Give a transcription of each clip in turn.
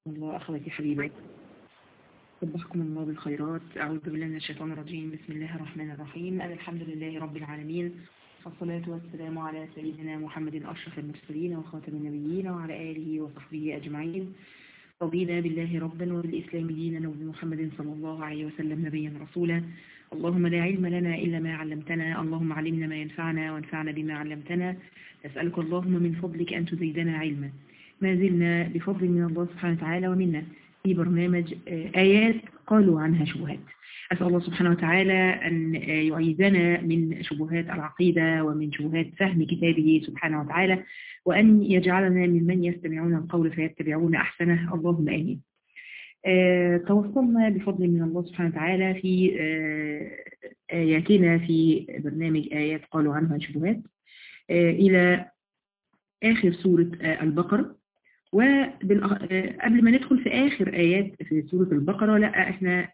الله أخواتي حبيبي صبحكم الله بالخيرات أعوذ بالله من الشيطان الرجيم بسم الله الرحمن الرحيم أنا الحمد لله رب العالمين والصلاة والسلام على سيدنا محمد أشرف المرسلين وخاتم النبيين وعلى آله وصحبه أجمعين رضينا بالله ربا وبالإسلام دينا وبمحمد صلى الله عليه وسلم نبيا رسولا اللهم لا علم لنا إلا ما علمتنا اللهم علمنا ما ينفعنا وانفعنا بما علمتنا نسألك اللهم من فضلك أن تزيدنا علما ما زلنا بفضل من الله سبحانه وتعالى ومنا في برنامج آيات قالوا عنها شبهات أسأل الله سبحانه وتعالى أن يعيذنا من شبهات العقيدة ومن شبهات فهم كتابه سبحانه وتعالى وأن يجعلنا ممن يستمعون القول فيتبعون أحسنه اللهم آمين توصلنا بفضل من الله سبحانه وتعالى في آياتنا في برنامج آيات قالوا عنها شبهات إلى آخر سورة البقرة وقبل ما ندخل في آخر آيات في سورة البقرة لا احنا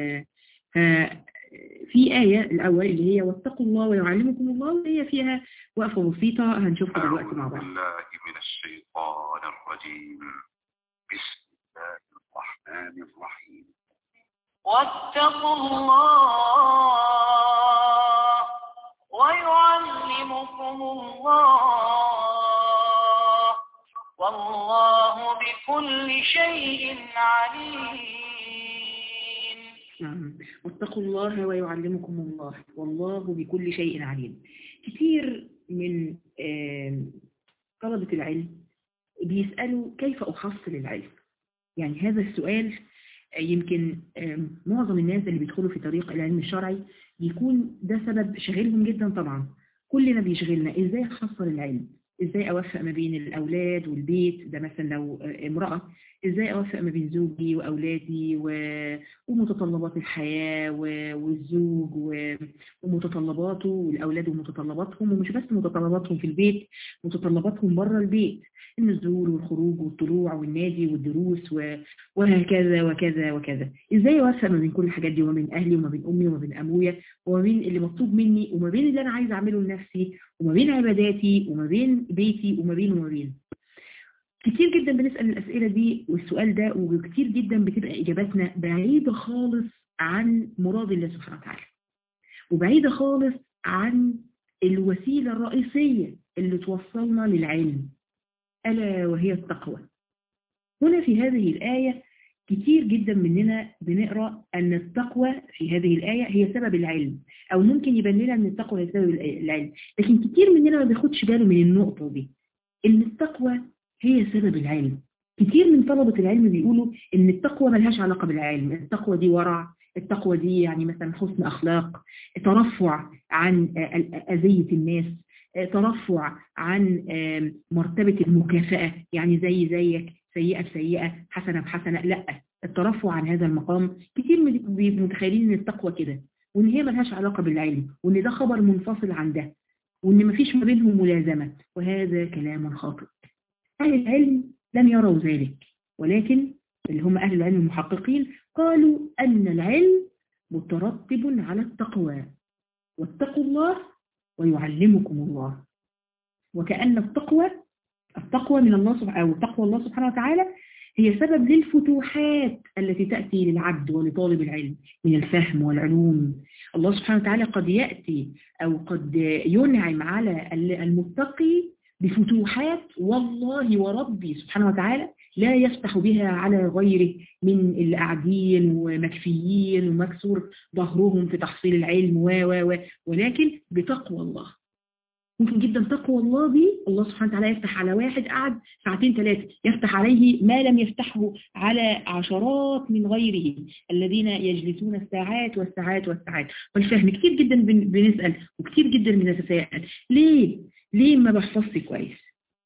في آية الأول اللي هي واتقوا الله ويعلمكم الله وهي فيها وقفة بسيطة هنشوفها دلوقتي مع بعض بالله من الشيطان الرجيم بسم الله الرحمن الرحيم واتقوا الله ويعلمكم الله والله بكل شيء عليم نعم واتقوا الله ويعلمكم الله والله بكل شيء عليم كثير من طلبة العلم بيسألوا كيف أحصل العلم يعني هذا السؤال يمكن معظم الناس اللي بيدخلوا في طريق العلم الشرعي بيكون ده سبب شغلهم جدا طبعا كلنا بيشغلنا ازاي احصل العلم ازاي اوفق ما بين الاولاد والبيت ده مثلا لو امرأة ازاي اوفق ما بين زوجي واولادي و... ومتطلبات الحياة و... والزوج و... ومتطلباته والاولاد ومتطلباتهم ومش بس متطلباتهم في البيت متطلباتهم بره البيت النزول والخروج والطلوع والنادي والدروس و... وهكذا وكذا وكذا ازاي اوفق ما بين كل الحاجات دي وما بين اهلي وما بين امي وما بين ابويا وما بين اللي مطلوب مني وما بين اللي انا عايز اعمله لنفسي وما بين عباداتي وما بين بيتي وما بين وما بين كتير جدا بنسأل الأسئلة دي والسؤال ده وكتير جدا بتبقى إجاباتنا بعيدة خالص عن مراد الله سبحانه وتعالى وبعيدة خالص عن الوسيلة الرئيسية اللي توصلنا للعلم ألا وهي التقوى هنا في هذه الآية كتير جدا مننا بنقرأ أن التقوى في هذه الآية هي سبب العلم أو ممكن يبان لنا أن التقوى هي سبب العلم لكن كتير مننا ما بياخدش باله من النقطة دي أن التقوى هي سبب العلم كتير من طلبة العلم بيقولوا ان التقوى ملهاش علاقة بالعلم التقوى دي ورع التقوى دي يعني مثلا حسن أخلاق ترفع عن أذية الناس ترفع عن مرتبة المكافأة يعني زي زيك سيئة بسيئة حسنة بحسنة لا الترفع عن هذا المقام كتير متخيلين ان التقوى كده وان هي ملهاش علاقة بالعلم وان ده خبر منفصل عن ده وان مفيش ما بينهم ملازمة وهذا كلام خاطئ أهل العلم لم يروا ذلك ولكن اللي هم أهل العلم المحققين قالوا أن العلم مترتب على التقوى واتقوا الله ويعلمكم الله وكأن التقوى التقوى من الله سبحانه أو تقوى الله سبحانه وتعالى هي سبب للفتوحات التي تأتي للعبد ولطالب العلم من الفهم والعلوم الله سبحانه وتعالى قد يأتي أو قد ينعم على المتقي بفتوحات والله وربي سبحانه وتعالى لا يفتح بها على غيره من اللي قاعدين ومكفيين ومكسور ظهرهم في تحصيل العلم و و و ولكن بتقوى الله ممكن جدا تقوى الله دي الله سبحانه وتعالى يفتح على واحد قعد ساعتين ثلاثة يفتح عليه ما لم يفتحه على عشرات من غيره الذين يجلسون الساعات والساعات والساعات والفهم كتير جدا بنسأل وكتير جدا بنتساءل ليه ليه ما بحفظش كويس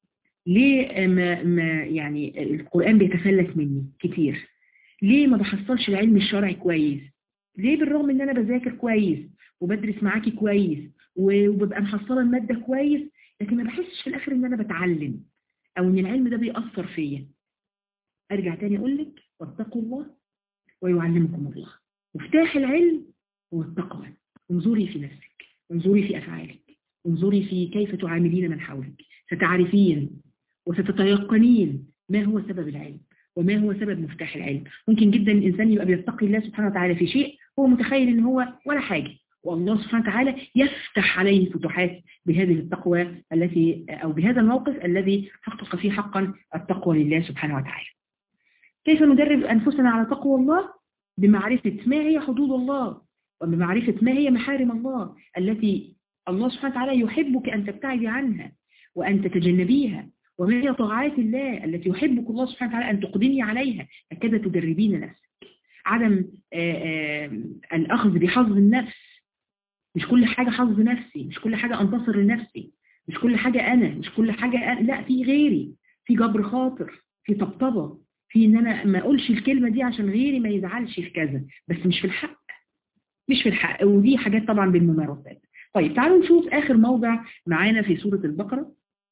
ليه ما, ما يعني القرآن بيتفلت مني كتير ليه ما بحصلش العلم الشرعي كويس ليه بالرغم ان انا بذاكر كويس وبدرس معاكي كويس وببقى محصله الماده كويس لكن ما بحسش في الاخر ان انا بتعلم او ان العلم ده بيأثر فيا ارجع تاني اقول لك واتقوا الله ويعلمكم الله مفتاح العلم هو التقوى انظري في نفسك انظري في افعالك انظري في كيف تعاملين من حولك ستعرفين وستتيقنين ما هو سبب العلم وما هو سبب مفتاح العلم ممكن جدا الإنسان يبقى بيتقي الله سبحانه وتعالى في شيء هو متخيل ان هو ولا حاجة والله سبحانه وتعالى يفتح عليه فتوحات بهذه التقوى التي أو بهذا الموقف الذي حقق فيه حقا التقوى لله سبحانه وتعالى كيف ندرب أنفسنا على تقوى الله بمعرفة ما هي حدود الله وبمعرفة ما هي محارم الله التي الله سبحانه وتعالى يحبك أن تبتعدي عنها وأن تتجنبيها وما هي طاعات الله التي يحبك الله سبحانه وتعالى أن تقدمي عليها هكذا تدربين نفسك عدم آآ آآ الأخذ بحظ النفس مش كل حاجة حظ نفسي مش كل حاجة أنتصر لنفسي مش كل حاجة أنا مش كل حاجة أنا لا في غيري في جبر خاطر في طبطبة في ان انا ما اقولش الكلمة دي عشان غيري ما يزعلش في كذا بس مش في الحق مش في الحق ودي حاجات طبعا بالممارسات طيب تعالوا نشوف اخر موضع معانا في سورة البقرة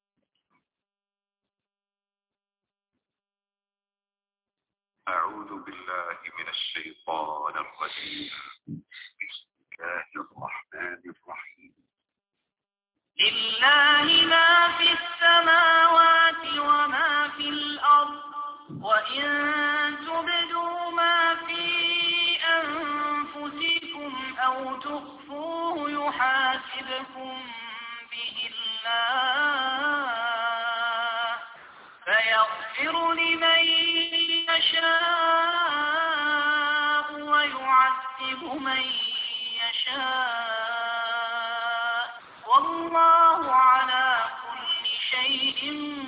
أعوذ بالله من الشيطان الرجيم بسم الله الرحمن الرحيم لله ما في السماوات وما في الأرض وإن تبدوا ما في أنفسكم أو تخفوه يحاسبكم به الله فيغفر لمن يشاء ويعذب من يشاء والله على كل شيء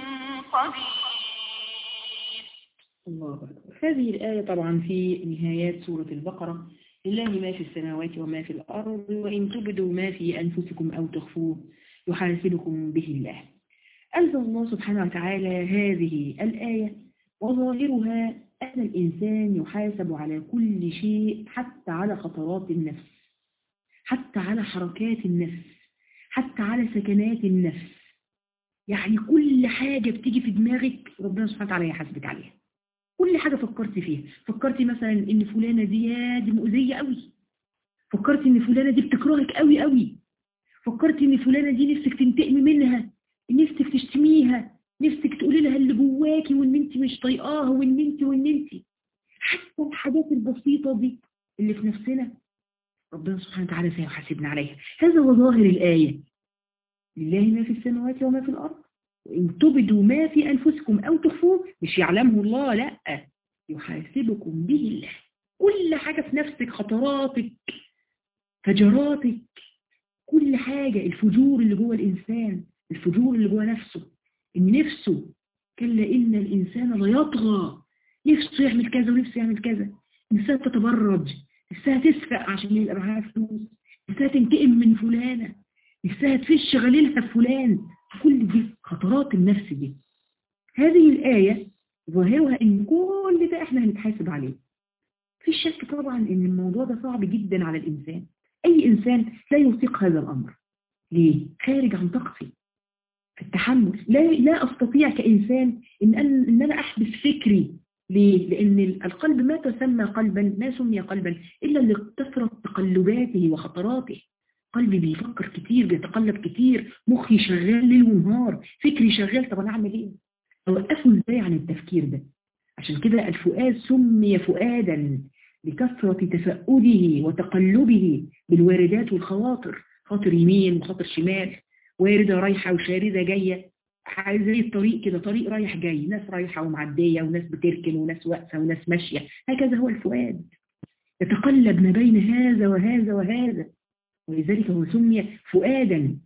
قدير الله أكبر هذه الآية طبعا في نهايات سورة البقرة لله ما في السماوات وما في الأرض وإن تبدوا ما في أنفسكم أو تخفوه يحاسبكم به الله أنزل الله سبحانه وتعالى هذه الآية وظاهرها أن الإنسان يحاسب على كل شيء حتى على خطرات النفس حتى على حركات النفس حتى على سكنات النفس يعني كل حاجة بتيجي في دماغك ربنا سبحانه وتعالى يحاسبك عليها كل حاجة فكرت فيها فكرتي مثلا ان فلانة دي دي مؤذية قوي فكرتي ان فلانة دي بتكرهك قوي قوي فكرتي ان فلانة دي نفسك تنتقمي منها نفسك تشتميها نفسك تقولي لها اللي جواكي وان انت مش طايقاها وان انت وان انت حتى الحاجات البسيطة دي اللي في نفسنا ربنا سبحانه وتعالى سيحاسبنا عليها هذا هو ظاهر الآية لله ما في السماوات وما في الأرض وإن تبدوا ما في أنفسكم أو تخفوه مش يعلمه الله لا يحاسبكم به الله كل حاجة في نفسك خطراتك فجراتك كل حاجة الفجور اللي جوه الإنسان الفجور اللي جوه نفسه إن نفسه كلا إن الإنسان ليطغى نفسه يعمل كذا ونفسه يعمل كذا نفسها تتبرج نفسها تسرق عشان يبقى معاها فلوس نفسها تنتقم من فلانة نفسها تفش غليلها فلان كل دي خطرات النفس دي هذه الآية ظاهرها ان كل ده احنا هنتحاسب عليه في شك طبعا ان الموضوع ده صعب جدا على الإنسان أي إنسان لا يطيق هذا الأمر ليه؟ خارج عن طاقتي في التحمل لا, لا أستطيع كإنسان إن, أن, إن أنا أحبس فكري ليه؟ لأن القلب ما تسمى قلبا ما سمي قلبا إلا لكثرة تقلباته وخطراته قلبي بيفكر كتير بيتقلب كتير مخي شغال ليل ونهار فكري شغال طب أنا أعمل إيه؟ أوقفه إزاي عن التفكير ده عشان كده الفؤاد سمي فؤادا لكثرة تفقده وتقلبه بالواردات والخواطر خاطر يمين وخاطر شمال واردة رايحة وشاردة جاية زي الطريق كده طريق رايح جاي ناس رايحة ومعدية وناس بتركن وناس واقفة وناس ماشية هكذا هو الفؤاد يتقلب ما بين هذا وهذا وهذا ولذلك هو سمي فؤادا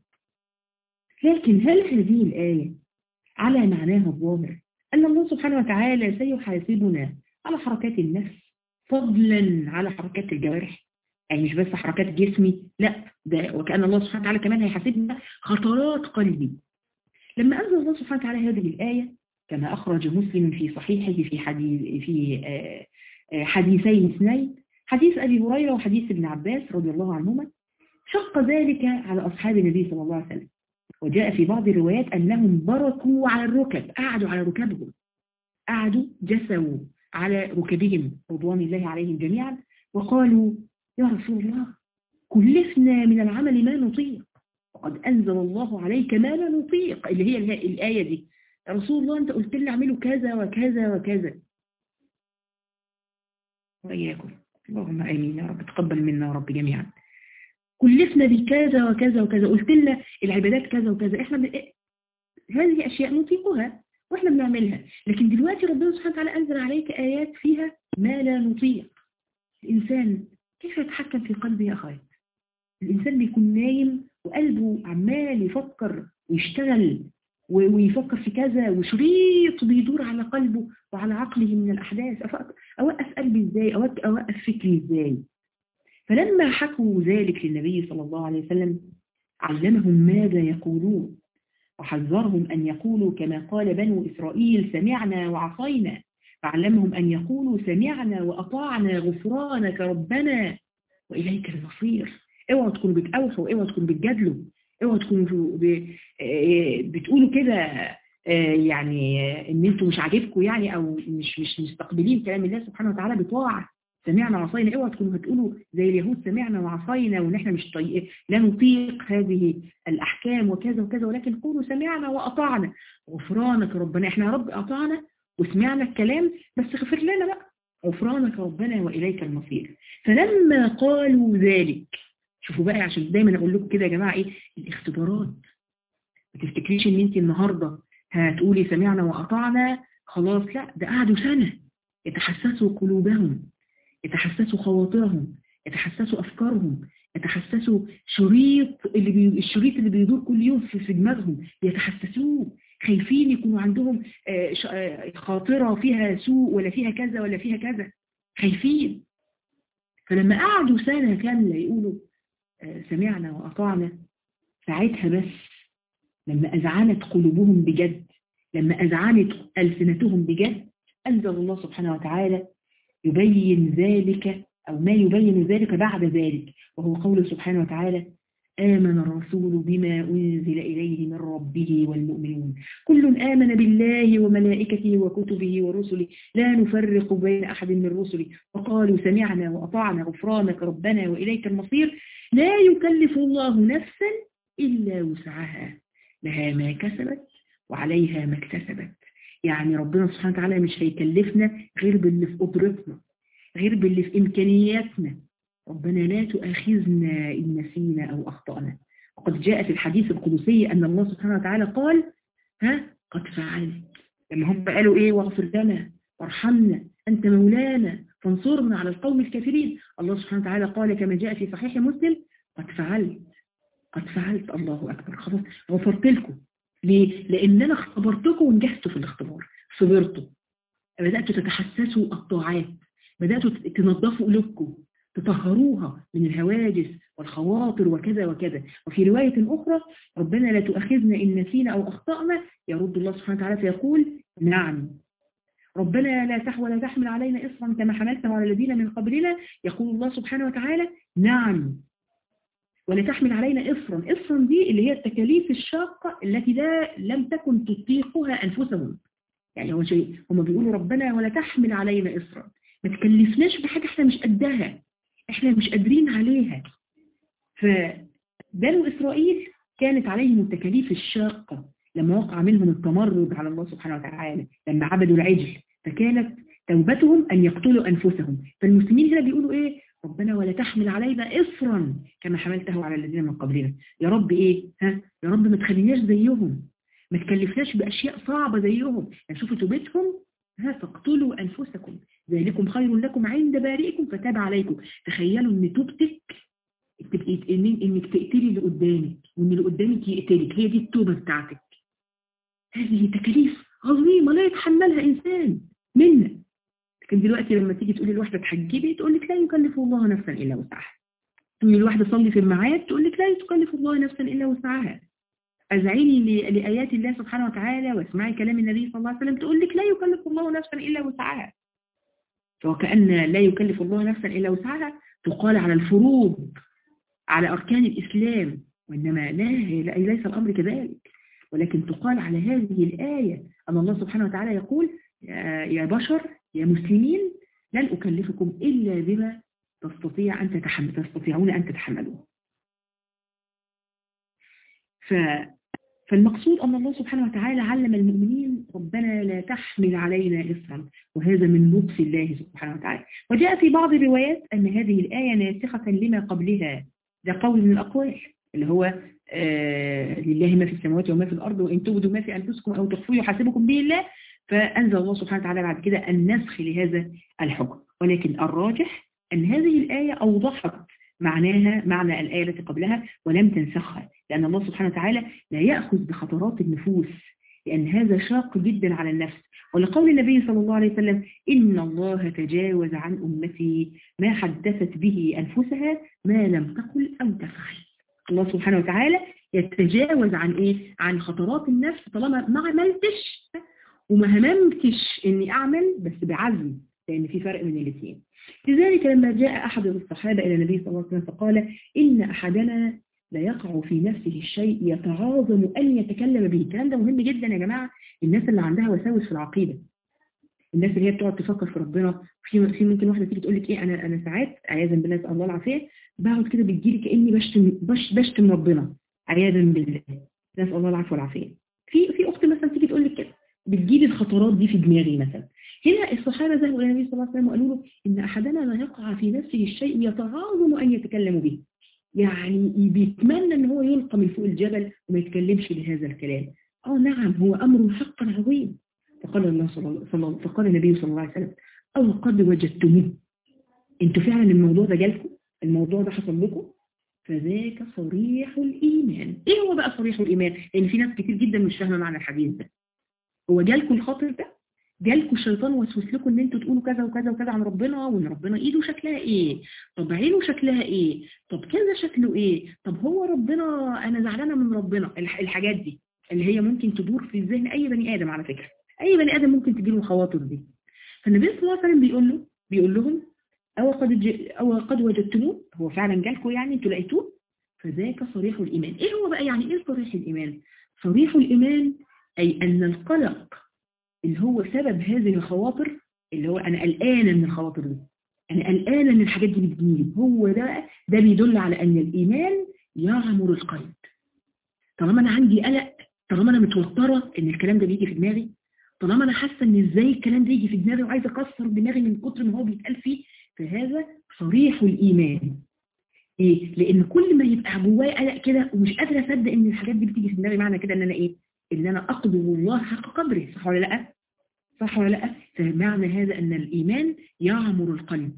لكن هل هذه الآية على معناها الظاهر أن الله سبحانه وتعالى سيحاسبنا على حركات النفس فضلا على حركات الجوارح يعني مش بس حركات جسمي لا ده وكأن الله سبحانه وتعالى كمان هيحاسبنا خطرات قلبي لما أنزل الله سبحانه وتعالى هذه الآية كما أخرج مسلم في صحيحه في حديث في حديثين اثنين حديث أبي هريرة وحديث ابن عباس رضي الله عنهما شق ذلك على أصحاب النبي صلى الله عليه وسلم وجاء في بعض الروايات أنهم بركوا على الركب قعدوا على ركبهم قعدوا جسوا على ركبهم رضوان الله عليهم جميعا وقالوا يا رسول الله كلفنا من العمل ما نطيق وقد أنزل الله عليك ما لا نطيق اللي هي الآية دي يا رسول الله أنت قلت لي اعملوا كذا وكذا وكذا وإياكم اللهم آمين يا رب تقبل منا يا رب جميعا كلفنا بكذا وكذا وكذا قلت لنا العبادات كذا وكذا احنا ب... هذه أشياء نطيقها واحنا بنعملها لكن دلوقتي ربنا سبحانه وتعالى أنزل عليك آيات فيها ما لا نطيق الإنسان كيف يتحكم في قلبه يا أخوات الإنسان بيكون نايم وقلبه عمال يفكر ويشتغل ويفكر في كذا وشريط بيدور على قلبه وعلى عقله من الأحداث أوقف قلبي إزاي أوقف فكري إزاي فلما حكوا ذلك للنبي صلى الله عليه وسلم علمهم ماذا يقولون وحذرهم أن يقولوا كما قال بنو إسرائيل سمعنا وعصينا فعلمهم أن يقولوا سمعنا وأطعنا غفرانك ربنا وإليك المصير اوعوا تكونوا بتأوحوا اوعوا تكونوا بتجادلوا اوعوا تكونوا بتقولوا كده يعني ان انتوا مش عاجبكم يعني او مش مش مستقبلين كلام الله سبحانه وتعالى بطاعه سمعنا وعصينا اوعوا تكونوا هتقولوا زي اليهود سمعنا وعصينا وان احنا مش طيق لا نطيق هذه الاحكام وكذا وكذا ولكن قولوا سمعنا واطعنا غفرانك ربنا احنا يا رب اطعنا وسمعنا الكلام بس اغفر لنا بقى غفرانك ربنا واليك المصير فلما قالوا ذلك شوفوا بقى عشان دايما اقول لكم كده يا جماعه ايه الاختبارات ما تفتكريش ان انت النهارده هتقولي سمعنا واطعنا خلاص لا ده قعدوا سنه يتحسسوا قلوبهم يتحسسوا خواطرهم يتحسسوا افكارهم يتحسسوا شريط اللي بي... الشريط اللي بيدور كل يوم في, في دماغهم يتحسسوه خايفين يكونوا عندهم خاطرة فيها سوء ولا فيها كذا ولا فيها كذا خايفين فلما قعدوا سنة كاملة يقولوا سمعنا وأطعنا ساعتها بس لما أذعنت قلوبهم بجد لما أذعنت ألسنتهم بجد أنزل الله سبحانه وتعالى يبين ذلك أو ما يبين ذلك بعد ذلك وهو قول سبحانه وتعالى آمن الرسول بما أنزل إليه من ربه والمؤمنون كل آمن بالله وملائكته وكتبه ورسله لا نفرق بين أحد من رسله وقالوا سمعنا وأطعنا غفرانك ربنا وإليك المصير لا يكلف الله نفسا إلا وسعها لها ما كسبت وعليها ما اكتسبت يعني ربنا سبحانه وتعالى مش هيكلفنا غير باللي في قدرتنا غير باللي في إمكانياتنا ربنا لا تؤاخذنا إن نسينا أو أخطأنا وقد جاء في الحديث القدسي أن الله سبحانه وتعالى قال ها قد فعلت لما هم قالوا إيه واغفر لنا وارحمنا أنت مولانا فانصرنا على القوم الكافرين الله سبحانه وتعالى قال كما جاء في صحيح مسلم قد فعلت قد فعلت الله أكبر خلاص غفرت لكم ليه؟ لأن أنا اختبرتكم ونجحتوا في الاختبار صبرتوا بدأتوا تتحسسوا الطاعات بدأتوا تنظفوا قلوبكم تطهروها من الهواجس والخواطر وكذا وكذا وفي رواية أخرى ربنا لا تؤاخذنا إن نسينا أو أخطأنا يرد الله سبحانه وتعالى فيقول نعم ربنا لا تحوى لا تحمل علينا إصرا كما حملته على الذين من قبلنا يقول الله سبحانه وتعالى نعم ولا تحمل علينا إصرا إصرا دي اللي هي التكاليف الشاقة التي لا لم تكن تطيقها أنفسهم يعني هو شيء هم بيقولوا ربنا ولا تحمل علينا إصرا ما تكلفناش بحاجة احنا مش قدها احنا مش قادرين عليها فبنو إسرائيل كانت عليهم التكاليف الشاقة لما وقع منهم التمرد على الله سبحانه وتعالى لما عبدوا العجل فكانت توبتهم أن يقتلوا أنفسهم فالمسلمين هنا بيقولوا إيه ربنا ولا تحمل علينا إصرا كما حملته على الذين من قبلنا يا رب إيه ها يا رب ما تخليناش زيهم ما تكلفناش بأشياء صعبة زيهم يعني شوفوا توبتهم ها فاقتلوا أنفسكم ذلكم خير لكم عند بارئكم فتاب عليكم تخيلوا ان توبتك انك تقتلي اللي قدامك وان اللي قدامك يقتلك هي دي التوبة بتاعتك هذه تكاليف عظيمة لا يتحملها انسان منا لكن دلوقتي لما تيجي تقولي لواحدة تحجبي تقول لك لا يكلف الله نفسا الا وسعها تقولي لواحدة صلي في الميعاد تقول لك لا يكلف الله نفسا الا وسعها أذعيني لآيات الله سبحانه وتعالى واسمعي كلام النبي صلى الله عليه وسلم تقول لك لا يكلف الله نفسا إلا وسعها وكأن لا يكلف الله نفسا إلا وسعها تقال على الفروض على أركان الإسلام وإنما لا ليس الأمر كذلك ولكن تقال على هذه الآية أن الله سبحانه وتعالى يقول يا بشر يا مسلمين لن أكلفكم إلا بما تستطيع أن تتحمل تستطيعون أن تتحملوه ف... فالمقصود أن الله سبحانه وتعالى علم المؤمنين ربنا لا تحمل علينا إصرا وهذا من لطف الله سبحانه وتعالى وجاء في بعض الروايات أن هذه الآية ناسخة لما قبلها ده قول من الأقوال اللي هو آه لله ما في السماوات وما في الأرض وإن تبدوا ما في أنفسكم أو تخفوه يحاسبكم به الله فأنزل الله سبحانه وتعالى بعد كده النسخ لهذا الحكم ولكن الراجح أن هذه الآية أوضحت معناها معنى الآية التي قبلها ولم تنسخها لأن الله سبحانه وتعالى لا يأخذ بخطرات النفوس لأن هذا شاق جدا على النفس ولقول النبي صلى الله عليه وسلم إن الله تجاوز عن أمتي ما حدثت به أنفسها ما لم تقل أو تفعل الله سبحانه وتعالى يتجاوز عن إيه؟ عن خطرات النفس طالما ما عملتش وما هممتش إني أعمل بس بعزم لأن في فرق من الاثنين لذلك لما جاء أحد الصحابة إلى النبي صلى الله عليه وسلم فقال إن أحدنا لا يقع في نفسه الشيء يتعاظم أن يتكلم به الكلام ده مهم جدا يا جماعة الناس اللي عندها وساوس في العقيدة الناس اللي هي بتقعد تفكر في ربنا في في ممكن واحدة تيجي تقول لك ايه انا انا ساعات عياذا بالله نسال الله العافيه بقعد كده بتجيلي كاني بشتم بش بشتم ربنا عياذا بالله نسال الله العفو والعافيه في في اخت مثلا تيجي تقول لك كده بتجيلي الخطرات دي في دماغي مثلا هنا الصحابه ذهبوا الى النبي صلى الله عليه وسلم وقالوا له ان احدنا لا يقع في نفسه الشيء يتعاظم ان يتكلم به يعني بيتمنى ان هو يلقى من فوق الجبل وما يتكلمش بهذا الكلام اه نعم هو امر حقا عظيم فقال الله صلى الله صلى فقال النبي صلى الله عليه وسلم او قد وجدتموه انتوا فعلا الموضوع ده جالكم الموضوع ده حصل لكم فذاك صريح الايمان ايه هو بقى صريح الايمان لان في ناس كتير جدا مش فاهمه معنى الحديث ده هو جالكم الخاطر ده جالكم الشيطان وسوس لكم ان انتوا تقولوا كذا وكذا وكذا عن ربنا وان ربنا ايده شكلها ايه طب عينه شكلها ايه طب كذا شكله ايه طب هو ربنا انا زعلانه من ربنا الحاجات دي اللي هي ممكن تدور في ذهن اي بني ادم على فكره اي بني ادم ممكن تجيله الخواطر دي فالنبي صلى الله عليه وسلم بيقول له بيقول لهم او قد ج... او قد وجدتموه هو فعلا جالكم يعني انتوا لقيتوه فذاك صريح الايمان ايه هو بقى يعني ايه صريح الايمان صريح الايمان اي ان القلق اللي هو سبب هذه الخواطر اللي هو انا قلقانه من الخواطر دي انا قلقانه ان الحاجات دي بتجيلي هو ده ده بيدل على ان الايمان يعمر القلب طالما انا عندي قلق طالما انا متوتره ان الكلام ده بيجي في دماغي طالما انا حاسه ان ازاي الكلام ده يجي في دماغي وعايزه اكسر دماغي من كتر ما هو بيتقال فيه فهذا صريح الايمان ايه لان كل ما يبقى جوايا قلق كده ومش قادره اصدق ان الحاجات دي بتيجي في دماغي معنى كده ان انا ايه ان انا اقدر الله حق قدره صح ولا لا صح ولا لا فمعنى هذا ان الايمان يعمر القلب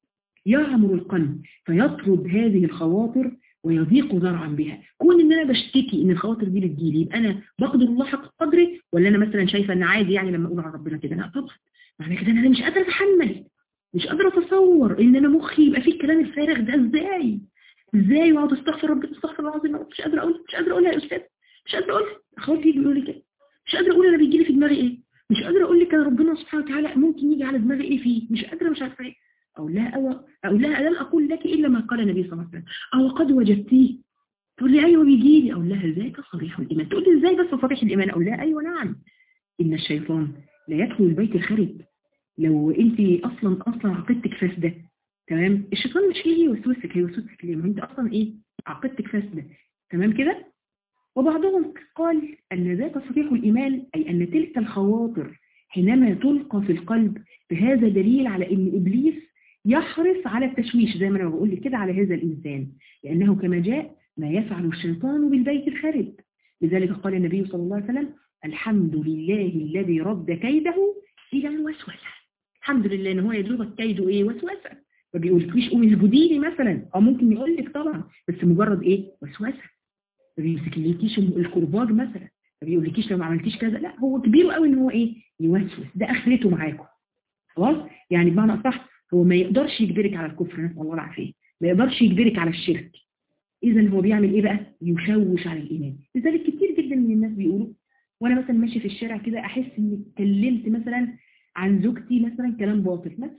يعمر القلب فيطرد هذه الخواطر ويضيق ذرعا بها كون ان انا بشتكي ان الخواطر دي بتجيلي يبقى انا بقدر الله حق قدره ولا انا مثلا شايفه ان عادي يعني لما اقول على ربنا كده لا طبعا معنى كده انا مش قادره اتحمل مش قادره اتصور ان انا مخي يبقى فيه الكلام الفارغ ده ازاي ازاي واقعد استغفر ربنا استغفر الله العظيم مش قادره اقول مش قادره اقولها يا استاذ مش قادره اقولها اخواتي يجي يقولوا لي كده مش قادره اقول انا بيجي لي في دماغي ايه مش قادره اقول لك انا ربنا سبحانه وتعالى ممكن يجي على دماغي ايه فيه مش قادره مش عارفه ايه او لا أو أو لا لم أقول لك إلا ما قال النبي صلى الله عليه وسلم أو قد وجدتيه تقول لي أيوة بيجي لي أقول لها ذاك صريح الإيمان تقول لي إزاي بس صريح الإيمان أقول لها أيوة نعم إن الشيطان لا يدخل البيت الخارج لو أنت أصلا أصلا عقيدتك فاسدة تمام الشيطان مش هيجي يوسوسك هيوسوسك ليه ما أنت أصلا إيه عقيدتك فاسدة تمام كده وبعضهم قال أن ذاك صريح الإيمان أي أن تلك الخواطر حينما تلقى في القلب فهذا دليل على أن إبليس يحرص على التشويش زي ما أنا بقول لك كده على هذا الإنسان لأنه كما جاء ما يفعل الشيطان بالبيت الخارج لذلك قال النبي صلى الله عليه وسلم الحمد لله الذي رد كيده إلى الوسوسة الحمد لله إن هو يدوبك كيده إيه وسوسة ما بيقولكيش قومي اسجدي لي مثلا أو ممكن يقول لك طبعا بس مجرد إيه وسوسة ما بيمسكلكيش الكرباج مثلا ما بيقولكيش لو ما عملتيش كذا لا هو كبير قوي إن هو إيه يوسوس ده آخرته معاكم خلاص يعني بمعنى أصح هو ما يقدرش يجبرك على الكفر نسأل الله العافية ما يقدرش يجبرك على الشرك إذا هو بيعمل إيه بقى يشوش على الإيمان لذلك كتير جدا من الناس بيقولوا وأنا مثلا ماشي في الشارع كده أحس إني اتكلمت مثلا عن زوجتي مثلا كلام باطل مثلا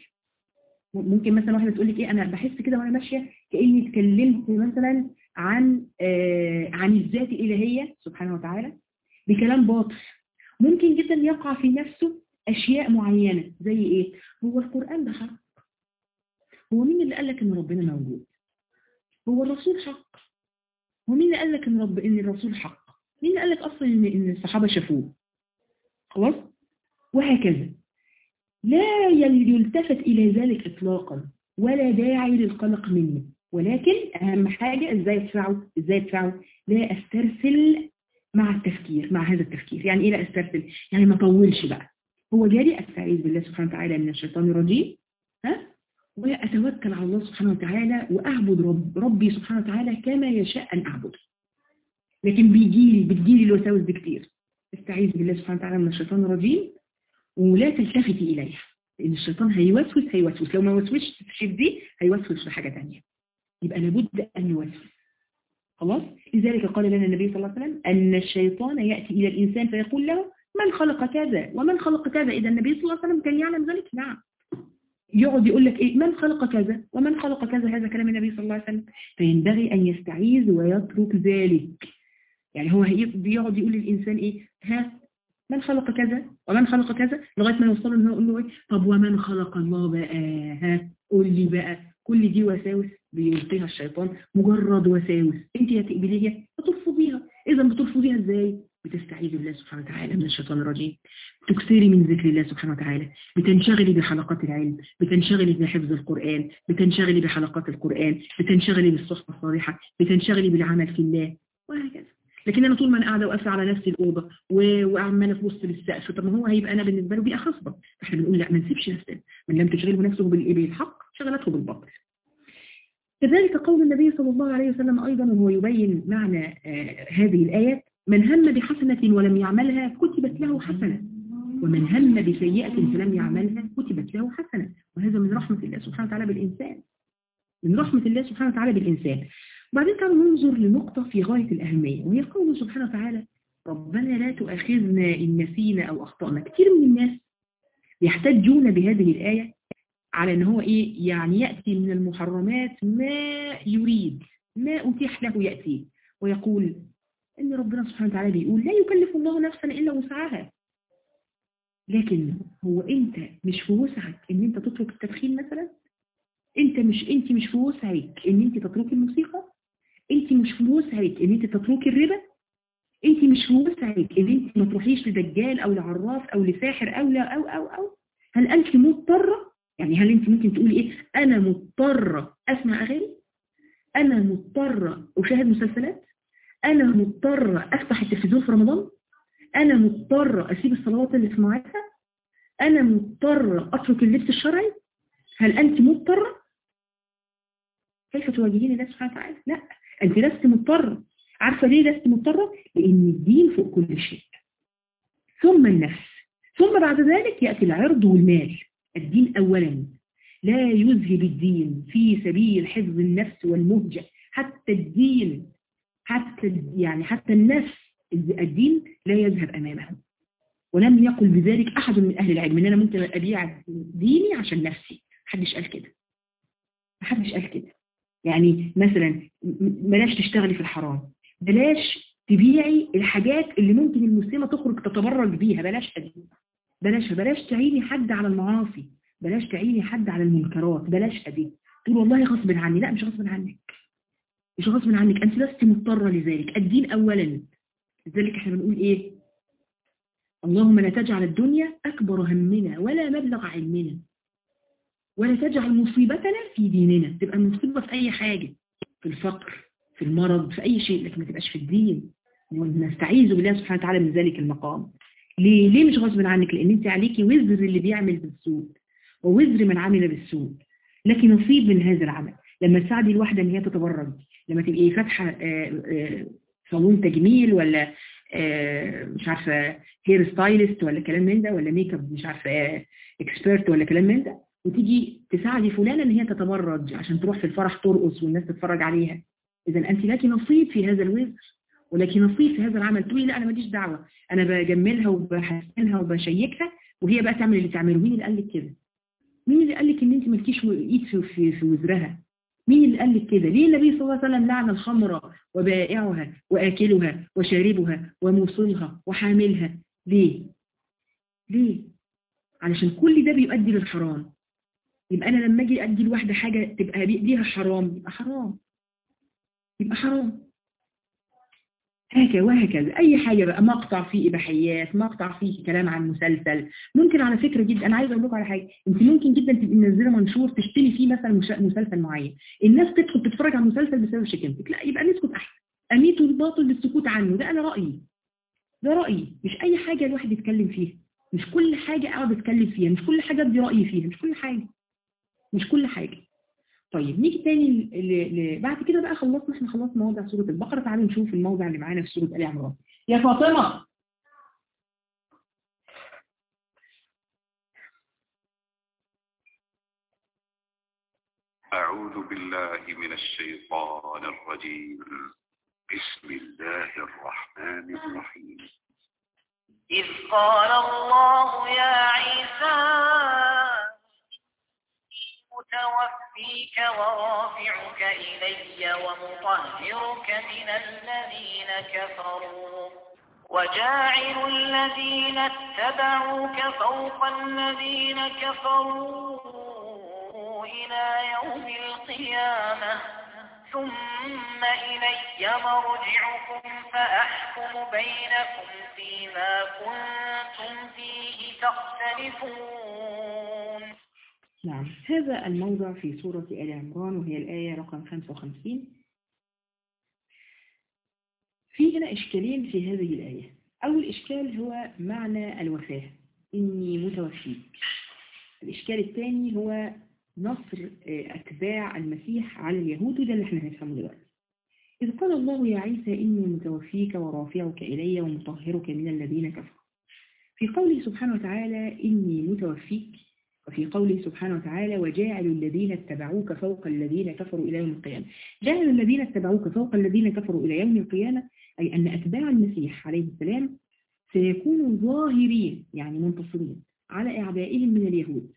ممكن مثلا واحدة تقول لك إيه أنا بحس كده وأنا ماشية كأني اتكلمت مثلا عن آه عن الذات الإلهية سبحانه وتعالى بكلام باطل ممكن جدا يقع في نفسه أشياء معينة زي إيه هو القرآن ده حق هو مين اللي قال لك إن ربنا موجود هو الرسول حق هو مين اللي قال لك إن رب إن الرسول حق مين قال لك اصلا ان إن الصحابه شافوه خلاص وهكذا لا يل- يلتفت الى ذلك اطلاقا ولا داعي للقلق منه ولكن اهم حاجه ازاي ادفعه ازاي ادفعه لا استرسل مع التفكير مع هذا التفكير يعني ايه لا استرسل يعني ما اطولش بقى هو جاري استعيذ بالله سبحانه وتعالى من الشيطان الرجيم ها واتوكل على الله سبحانه وتعالى واعبد رب ربي سبحانه وتعالى كما يشاء ان اعبده لكن بيجيلي بتجيلي الوساوس دي كتير استعيذ بالله سبحانه وتعالى من الشيطان الرجيم ولا تلتفتي اليها لان الشيطان هيوسوس هيوسوس لو ما وسوسش في دي هيوسوس في حاجه ثانيه يبقى لابد ان يوسوس خلاص لذلك قال لنا النبي صلى الله عليه وسلم ان الشيطان ياتي الى الانسان فيقول له من خلق كذا ومن خلق كذا اذا النبي صلى الله عليه وسلم كان يعلم ذلك نعم يقعد يقول لك ايه من خلق كذا ومن خلق كذا هذا كلام النبي صلى الله عليه وسلم فينبغي ان يستعيذ ويترك ذلك يعني هو هي- بيقعد يقول للإنسان إيه ها من خلق كذا ومن خلق كذا لغاية ما يوصل إنه يقول له إيه طب ومن خلق الله بقى ها قول لي بقى كل دي وساوس بيلقيها الشيطان مجرد وساوس انت يا تقبليها يا ترفضيها اذا بترفضيها ازاي بتستعيذ بالله سبحانه وتعالى من الشيطان الرجيم تكثري من ذكر الله سبحانه وتعالى بتنشغلي بحلقات العلم بتنشغلي بحفظ القرآن بتنشغلي بحلقات القرآن بتنشغلي بالصحبة الصالحة بتنشغلي بالعمل في الله وهكذا لكن انا طول ما انا قاعده وقافله على نفسي الاوضه و- وعماله تبص للسقف طب ما هو هيبقى انا بالنسبه له بيئه خصبه احنا بنقول لا ما نسيبش نفسنا من لم تشغله نفسه بال- بالحق شغلته بالباطل كذلك قول النبي صلى الله عليه وسلم ايضا وهو يبين معنى آه، هذه الايات من هم بحسنه ولم يعملها كتبت له حسنه ومن هم بسيئه فلم يعملها كتبت له حسنه وهذا من رحمه الله سبحانه وتعالى بالانسان من رحمه الله سبحانه وتعالى بالانسان وبعدين تعالوا ننظر لنقطة في غاية الأهمية وهي قوله سبحانه وتعالى ربنا لا تؤاخذنا إن نسينا أو أخطأنا كثير من الناس يحتجون بهذه الآية على أن هو إيه يعني يأتي من المحرمات ما يريد ما أتيح له يأتي ويقول إن ربنا سبحانه وتعالى بيقول لا يكلف الله نفسا إلا وسعها لكن هو أنت مش في وسعك إن أنت تترك التدخين مثلا أنت مش أنت مش في وسعك إن أنت تترك الموسيقى انت مش في وسعك ان انت تتركي الربا انت مش في وسعك ان انت ما تروحيش لدجال او لعراف او لساحر او لا او او او هل انت مضطرة يعني هل انت ممكن تقولي ايه انا مضطرة اسمع اغاني انا مضطرة اشاهد مسلسلات انا مضطرة افتح التلفزيون في رمضان انا مضطرة اسيب الصلوات اللي سمعتها انا مضطرة اترك اللبس الشرعي هل انت مضطرة كيف تواجهين الله سبحانه وتعالى لا انت لست مضطرة عارفة ليه لست مضطرة لان الدين فوق كل شيء ثم النفس ثم بعد ذلك يأتي العرض والمال الدين اولا لا يذهب الدين في سبيل حفظ النفس والمهجة حتى الدين حتى يعني حتى النفس الدين لا يذهب امامه ولم يقل بذلك احد من اهل العلم ان انا ممكن ابيع ديني عشان نفسي محدش قال كده محدش قال كده يعني مثلا م- بلاش تشتغلي في الحرام بلاش تبيعي الحاجات اللي ممكن المسلمة تخرج تتبرج بيها بلاش دي بلاش بلاش تعيني حد على المعاصي بلاش تعيني حد على المنكرات بلاش دي تقول والله غصب عني لا مش غصب عنك مش غصب عنك انت لست مضطرة لذلك الدين اولا لذلك احنا بنقول ايه اللهم لا تجعل الدنيا اكبر همنا ولا مبلغ علمنا ولا تجعل مصيبتنا في ديننا تبقى المصيبة في أي حاجة في الفقر في المرض في أي شيء لكن ما تبقاش في الدين ونستعيذ بالله سبحانه وتعالى من ذلك المقام ليه ليه مش غصب عنك لأن أنت عليكي وزر اللي بيعمل بالسوء ووزر من عمل بالسوء لك نصيب من هذا العمل لما تساعدي الواحدة ان هي تتبرج لما تبقي فاتحة آه، آه، صالون تجميل ولا آه، مش عارفة هير ستايلست ولا كلام من ده ولا ميك اب مش عارفة اكسبيرت ولا كلام من ده وتيجي تساعدي فلانة ان هي تتبرج عشان تروح في الفرح ترقص والناس تتفرج عليها اذا انت لك نصيب في هذا الوزر ولك نصيب في هذا العمل تقولي لا انا ماليش دعوة انا بجملها وبحسنها وبشيكها وهي بقى تعمل اللي تعمله مين اللي قال لك كده مين اللي قال لك ان انت مالكيش ايد في, في, في وزرها مين اللي قال لك كده ليه النبي صلى الله عليه وسلم لعن الخمر وبائعها واكلها وشاربها وموصلها وحاملها ليه ليه علشان كل ده بيؤدي للحرام يبقى انا لما اجي ادي لواحده حاجه تبقى ليها حرام يبقى حرام يبقى حرام هكذا وهكذا اي حاجة بقى مقطع فيه اباحيات مقطع فيه كلام عن مسلسل ممكن على فكرة جدا انا عايز اقول لكم على حاجة انت ممكن جدا تبقي منزله منشور تشتري فيه مثلا مش- مسلسل معين الناس تدخل تتفرج على المسلسل بسبب شتمتك لا يبقى نسكت احسن اميتوا الباطل بالسكوت عنه ده انا رأيي ده رأيي مش اي حاجة الواحد يتكلم فيها مش كل حاجة اقعد اتكلم فيها مش كل حاجة ادي رأيي فيها مش كل حاجة مش كل حاجة طيب نيجي تاني ل... ل... ل... بعد كده بقى خلصنا احنا خلصنا موضع سورة البقرة تعالوا نشوف الموضع اللي معانا في سورة آل عمران يا فاطمة أعوذ بالله من الشيطان الرجيم بسم الله الرحمن الرحيم إذ قال الله يا عيسى إني متوفيك ورافعك إلي ومطهرك من الذين كفروا وجاعل الذين اتبعوك فوق الذين كفروا إلى يوم القيامة ثم إلي مرجعكم فأحكم بينكم فيما كنتم فيه تختلفون نعم هذا الموضع في سورة آل عمران وهي الآية رقم 55 في هنا إشكالين في هذه الآية أول إشكال هو معنى الوفاة إني متوفيك الإشكال الثاني هو نصر آه، أتباع المسيح على اليهود وده اللي احنا هنفهمه دلوقتي إذ قال الله يا عيسى إني متوفيك ورافعك إلي ومطهرك من الذين كفروا في قوله سبحانه وتعالى إني متوفيك وفي قوله سبحانه وتعالى وجاعل الذين اتبعوك فوق الذين كفروا إلى يوم القيامة جاعل الذين اتبعوك فوق الذين كفروا إلى يوم القيامة أي أن أتباع المسيح عليه السلام سيكونوا ظاهرين يعني منتصرين على أعدائهم من اليهود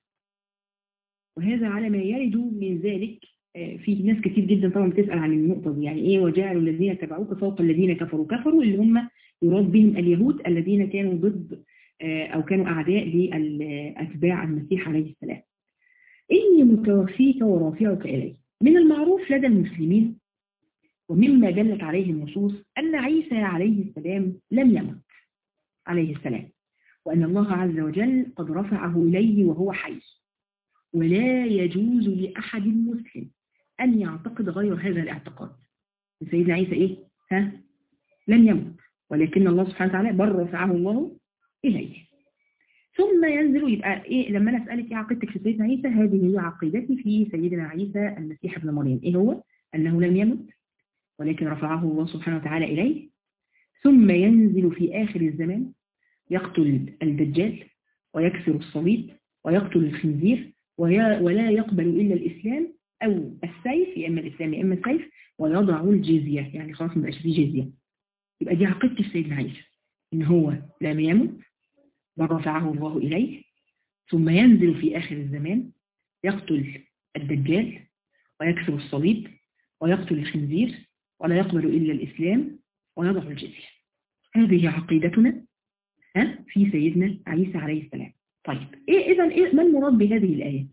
وهذا على ما يرد من ذلك آه، في ناس كتير جدا طبعا بتسأل عن النقطة دي يعني إيه وجعلوا الذين اتبعوك فوق الذين كفروا كفروا اللي هم يراد بهم اليهود الذين كانوا ضد آه، أو كانوا أعداء لأتباع المسيح عليه السلام إني متوفيك ورافعك إلي من المعروف لدى المسلمين ومما دلت عليه النصوص أن عيسى عليه السلام لم يمت عليه السلام وأن الله عز وجل قد رفعه إليه وهو حي ولا يجوز لأحد مسلم أن يعتقد غير هذا الاعتقاد سيدنا عيسى إيه؟ ها؟ لم يمت ولكن الله سبحانه وتعالى بل رفعه الله إليه ثم ينزل يبقى إيه لما أنا أسألك إيه عقيدتك في سيدنا عيسى هذه هي عقيدتي في سيدنا عيسى المسيح ابن مريم إيه هو؟ أنه لم يمت ولكن رفعه الله سبحانه وتعالى إليه ثم ينزل في آخر الزمان يقتل الدجال ويكسر الصليب ويقتل الخنزير ويا- ولا يقبل إلا الإسلام أو السيف يا إما الإسلام يا إما السيف ويضع الجزية يعني خلاص ما بقاش فيه جزية يبقى دي عقيدة سيدنا عيسى إن هو لم يمت بل رفعه الله إليه ثم ينزل في آخر الزمان يقتل الدجال ويكسر الصليب ويقتل الخنزير ولا يقبل إلا الإسلام ويضع الجزية هذه عقيدتنا ها، في سيدنا عيسى عليه السلام طيب إيه إذا إيه ما المراد بهذه الآية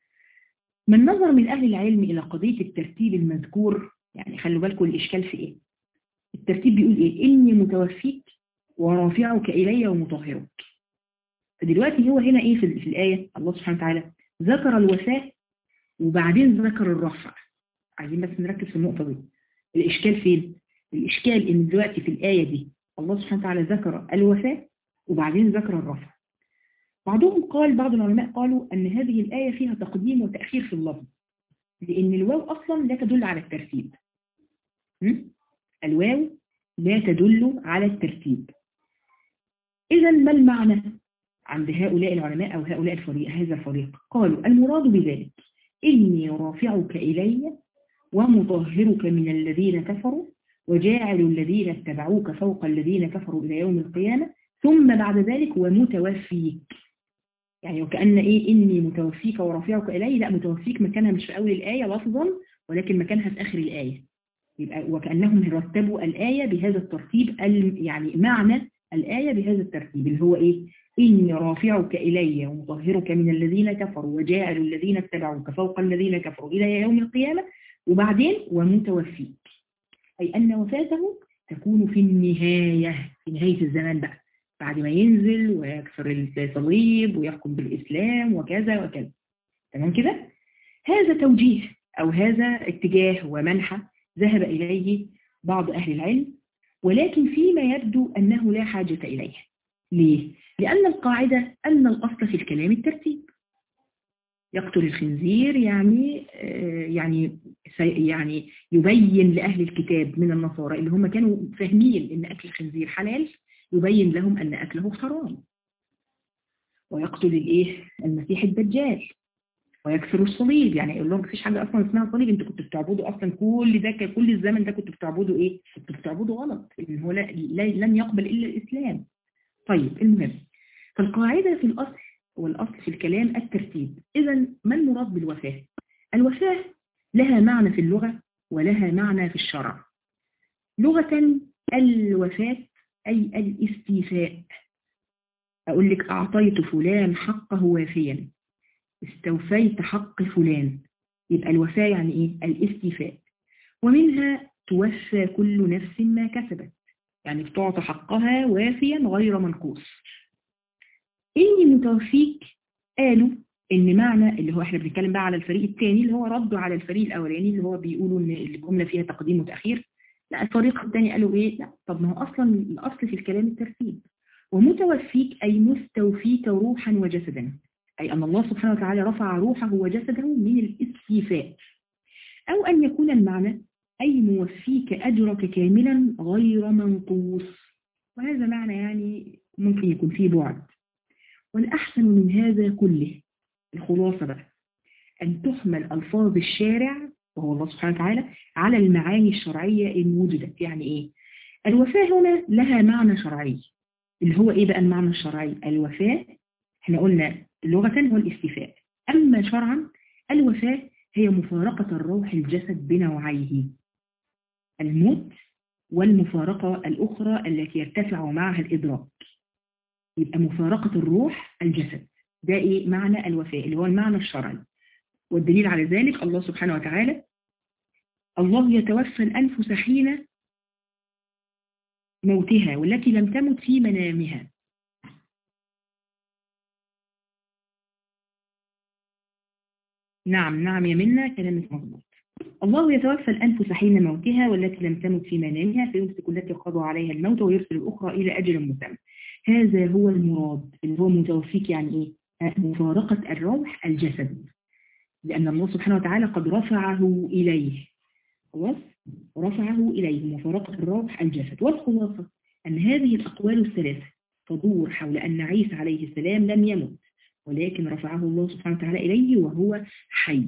من نظر من أهل العلم إلى قضية الترتيب المذكور يعني خلوا بالكم الإشكال في إيه الترتيب بيقول إيه إني متوفيك ورافعك إلي ومطهرك فدلوقتي هو هنا إيه في, في الآية الله سبحانه وتعالى ذكر الوفاة وبعدين ذكر الرفع عايزين بس نركز في النقطة دي الإشكال فين الإشكال إن دلوقتي في الآية دي الله سبحانه وتعالى ذكر الوفاة وبعدين ذكر الرفع بعضهم قال بعض العلماء قالوا أن هذه الآية فيها تقديم وتأخير في اللفظ لأن الواو أصلا لا تدل على الترتيب م? الواو لا تدل على الترتيب إذا ما المعنى عند هؤلاء العلماء أو هؤلاء الفريق هذا الفريق قالوا المراد بذلك إني رافعك إلي ومطهرك من الذين كفروا وجاعل الذين اتبعوك فوق الذين كفروا إلى يوم القيامة ثم بعد ذلك ومتوفيك يعني وكأن إيه إني متوفيك ورافعك إلي لا متوفيك مكانها مش في أول الآية لفظا ولكن مكانها في آخر الآية يبقى وكأنهم رتبوا الآية بهذا الترتيب ال- يعني معنى الآية بهذا الترتيب اللي هو إيه إني رافعك إلي ومطهرك من الذين كفروا وجاعل الذين اتبعوك فوق الذين كفروا إلى يوم القيامة وبعدين ومتوفيك أي أن وفاته تكون في النهاية في نهاية الزمان بقى بعد ما ينزل ويكسر الصليب ويحكم بالإسلام وكذا وكذا تمام كده هذا توجيه أو هذا اتجاه ومنحى ذهب إليه بعض أهل العلم ولكن فيما يبدو أنه لا حاجة إليه ليه؟ لأن القاعدة أن الأصل في الكلام الترتيب يقتل الخنزير يعني يعني يعني يبين لأهل الكتاب من النصارى اللي هم كانوا فاهمين أن أكل الخنزير حلال يبين لهم أن أكله حرام ويقتل الإيه المسيح الدجال ويكسر الصليب يعني يقول لهم مفيش حاجة أصلا اسمها صليب انتوا كنتوا بتعبدوا أصلا كل ده كل الزمن ده كنتوا بتعبدوا إيه كنتوا بتعبدوا غلط إن هو لا لن يقبل إلا الإسلام طيب المهم فالقاعدة في الأصل والأصل في الكلام الترتيب إذا ما المراد بالوفاة الوفاة لها معنى في اللغة ولها معنى في الشرع لغة الوفاة أي الاستيفاء أقول لك أعطيت فلان حقه وافيا استوفيت حق فلان يبقى الوفاة يعني إيه؟ الاستيفاء ومنها توفى كل نفس ما كسبت يعني بتعطى حقها وافيا غير منقوص إني متوفيك قالوا إن معنى اللي هو احنا بنتكلم بقى على الفريق الثاني اللي هو ردوا على الفريق الأولاني اللي هو بيقولوا إن الجملة فيها تقديم وتأخير لا الفريق الثاني قالوا إيه لا طب ما هو أصلا الأصل في الكلام الترتيب ومتوفيك أي مستوفيك روحا وجسدا أي أن الله سبحانه وتعالى رفع روحه وجسده من الاستيفاء أو أن يكون المعنى أي موفيك أجرك كاملا غير منقوص وهذا معنى يعني ممكن يكون فيه بعد والأحسن من هذا كله الخلاصة بقى أن تحمل ألفاظ الشارع وهو الله سبحانه وتعالى على المعاني الشرعية إن وجدت يعني إيه الوفاة هنا لها معنى شرعي اللي هو إيه بقى المعنى الشرعي الوفاة احنا قلنا لغة هو الاستيفاء أما شرعا الوفاة هي مفارقة الروح الجسد بنوعيه الموت والمفارقة الأخرى التي يرتفع معها الإدراك يبقى مفارقة الروح الجسد ده إيه معنى الوفاء اللي هو المعنى الشرعي والدليل على ذلك الله سبحانه وتعالى الله يتوفى الأنفس حين موتها والتي لم تمت في منامها نعم نعم يا منا كلامك مظبوط الله يتوفى الأنفس حين موتها والتي لم تمت في منامها فيمسك التي قضى عليها الموت ويرسل الأخرى إلى أجل مسمى هذا هو المراد اللي هو متوفيك يعني إيه مفارقة الروح الجسد لأن الله سبحانه وتعالى قد رفعه إليه خلاص رفعه إليه مفارقة الروح الجسد والخلاصة أن هذه الأقوال الثلاثة تدور حول أن عيسى عليه السلام لم يمت ولكن رفعه الله سبحانه وتعالى إليه وهو حي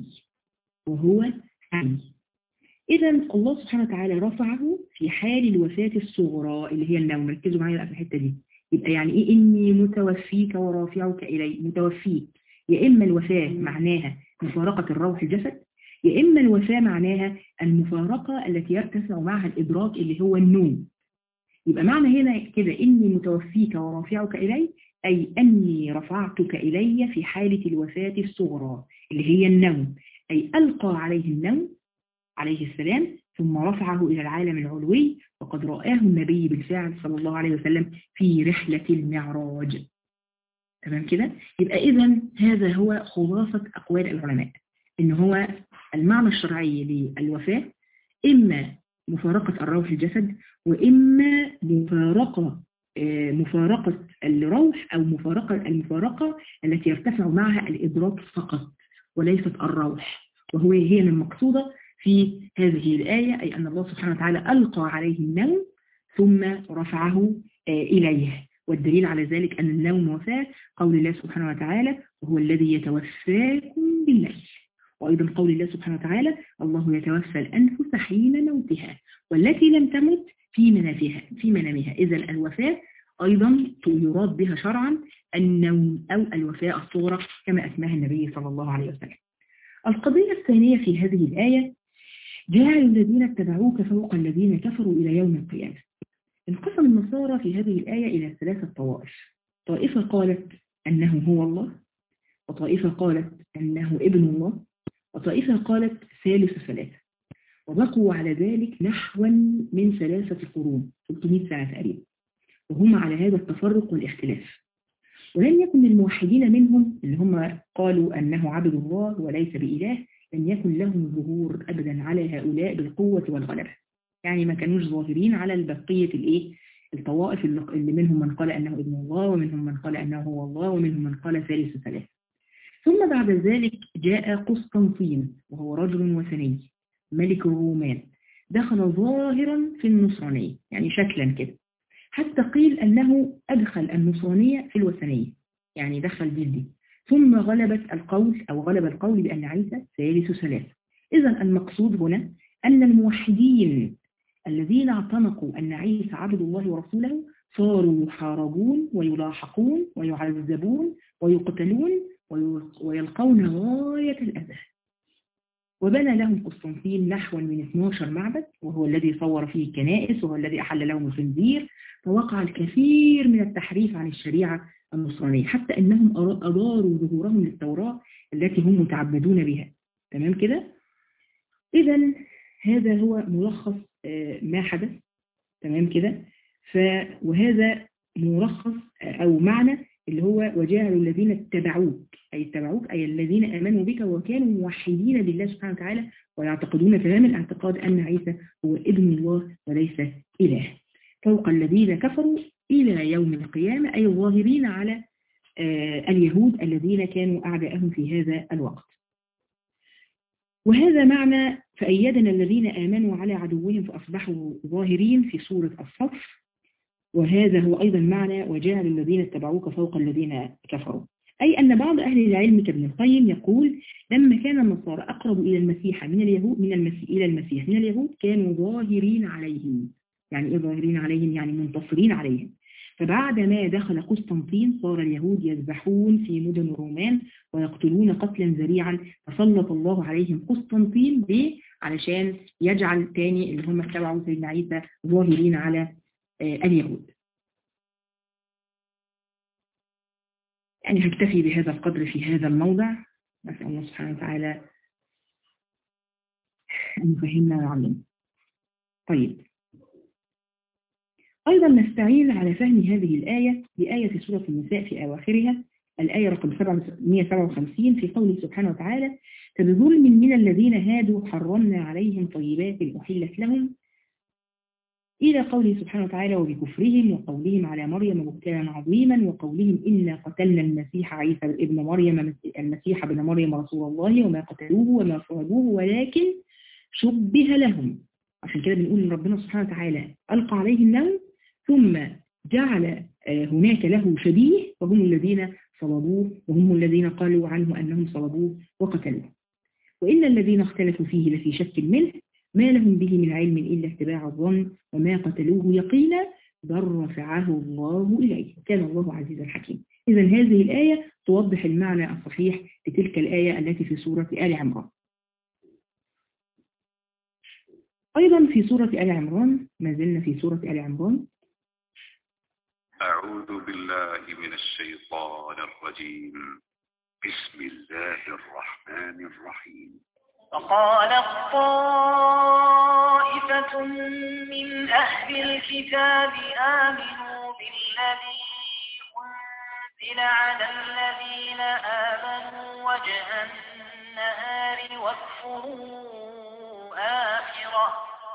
وهو حي إذا الله سبحانه وتعالى رفعه في حال الوفاة الصغرى اللي هي النوم ركزوا معايا بقى في الحتة دي يبقى يعني إيه إني متوفيك ورافعك إلي متوفيك يا إما الوفاة معناها مفارقة الروح الجسد يا إما الوفاة معناها المفارقة التي يرتفع معها الإدراك اللي هو النوم يبقى معنى هنا كده إني متوفيك ورافعك إلي أي أني رفعتك إلي في حالة الوفاة الصغرى اللي هي النوم أي ألقى عليه النوم عليه السلام ثم رفعه إلى العالم العلوي وقد رآه النبي بالفعل صلى الله عليه وسلم في رحلة المعراج تمام كده يبقى إذا هذا هو خلاصة أقوال العلماء إن هو المعنى الشرعي للوفاة إما مفارقة الروح الجسد وإما مفارقة مفارقة الروح أو مفارقة المفارقة التي يرتفع معها الإدراك فقط وليست الروح وهو هي المقصودة في هذه الآية أي أن الله سبحانه وتعالى ألقى عليه النوم ثم رفعه إليه والدليل على ذلك أن النوم وفاة قول الله سبحانه وتعالى وهو الذي يتوفاكم بالليل وأيضا قول الله سبحانه وتعالى الله يتوفى الأنفس حين موتها والتي لم تمت في منامها في منامها إذا الوفاة أيضا يراد بها شرعا النوم أو الوفاة الصغرى كما أسماها النبي صلى الله عليه وسلم القضية الثانية في هذه الآية جعل الذين اتبعوك فوق الذين كفروا إلى يوم القيامة انقسم النصارى في هذه الآية إلى ثلاثة طوائف طائفة قالت أنه هو الله وطائفة قالت أنه ابن الله وطائفة قالت ثالث ثلاثة وبقوا على ذلك نحوا من ثلاثة قرون 300 سنة تقريبا وهم على هذا التفرق والاختلاف ولم يكن الموحدين منهم اللي هم قالوا أنه عبد الله وليس بإله لم يكن لهم ظهور أبدا على هؤلاء بالقوة والغلبة يعني ما كانوش ظاهرين على البقية الإيه الطوائف اللي منهم من قال أنه ابن الله ومنهم من قال أنه هو الله ومنهم من قال ثالث ثلاث ثم بعد ذلك جاء قسطنطين وهو رجل وثني ملك الرومان دخل ظاهرا في النصرانية يعني شكلا كده حتى قيل أنه أدخل النصرانية في الوثنية يعني دخل جلدي ثم غلبت القول أو غلب القول بأن عيسى ثالث ثلاثة إذا المقصود هنا أن الموحدين الذين اعتنقوا أن عيسى عبد الله ورسوله صاروا يحاربون ويلاحقون ويعذبون ويقتلون ويلقون غاية الأذى وبنى لهم قسطنطين نحو من 12 معبد وهو الذي صور فيه الكنائس وهو الذي أحل لهم الخنزير فوقع الكثير من التحريف عن الشريعة النصرانية حتى أنهم أضاروا ظهورهم للتوراة التي هم متعبدون بها تمام كده؟ إذا هذا هو ملخص ما حدث تمام كده؟ ف وهذا ملخص أو معنى اللي هو وجاعلوا الذين اتبعوك أي اتبعوك أي الذين آمنوا بك وكانوا موحدين بالله سبحانه وتعالى ويعتقدون تمام الاعتقاد أن عيسى هو ابن الله وليس إله فوق الذين كفروا إلى يوم القيامة أي الظاهرين على آه اليهود الذين كانوا أعداءهم في هذا الوقت وهذا معنى فأيدنا الذين آمنوا على عدوهم فأصبحوا ظاهرين في سورة الصف وهذا هو أيضا معنى وجعل الذين اتبعوك فوق الذين كفروا أي أن بعض أهل العلم كابن القيم يقول لما كان النصارى أقرب إلى المسيح من اليهود من المسيح إلى المسيح من اليهود كانوا ظاهرين عليهم يعني إيه ظاهرين عليهم يعني منتصرين عليهم فبعد ما دخل قسطنطين صار اليهود يذبحون في مدن الرومان ويقتلون قتلا ذريعا فسلط الله عليهم قسطنطين ليه؟ علشان يجعل تاني اللي هم اتبعوا سيدنا عيسى ظاهرين على اليهود يعني هكتفي بهذا القدر في هذا الموضع نسأل الله سبحانه وتعالى أن يفهمنا ويعلمنا طيب أيضا نستعين على فهم هذه الآية بآية سورة النساء في أواخرها الآية رقم 157 في قوله سبحانه وتعالى فبظلم من الذين هادوا حرمنا عليهم طيبات أحلت لهم إلى قوله سبحانه وتعالى وبكفرهم وقولهم على مريم بهتانا عظيما وقولهم إنا قتلنا المسيح عيسى ابن مريم المسيح ابن مريم رسول الله وما قتلوه وما صلبوه ولكن شبه لهم عشان كده بنقول إن ربنا سبحانه وتعالى ألقى عليه النوم ثم جعل هناك له شبيه وهم الذين صلبوه وهم الذين قالوا عنه أنهم صلبوه وقتلوه وإن الذين اختلفوا فيه لفي شك منه ما لهم به من علم إلا اتباع الظن وما قتلوه يقينا بل رفعه الله إليه كان الله عزيزا حكيما إذا هذه الآية توضح المعنى الصحيح لتلك الآية التي في سورة آل عمران أيضا في سورة آل عمران ما زلنا في سورة آل عمران أعوذ بالله من الشيطان الرجيم بسم الله الرحمن الرحيم فقالت طائفة من أهل الكتاب آمنوا بالذي أنزل على الذين آمنوا وجه النهار واكفروا آخره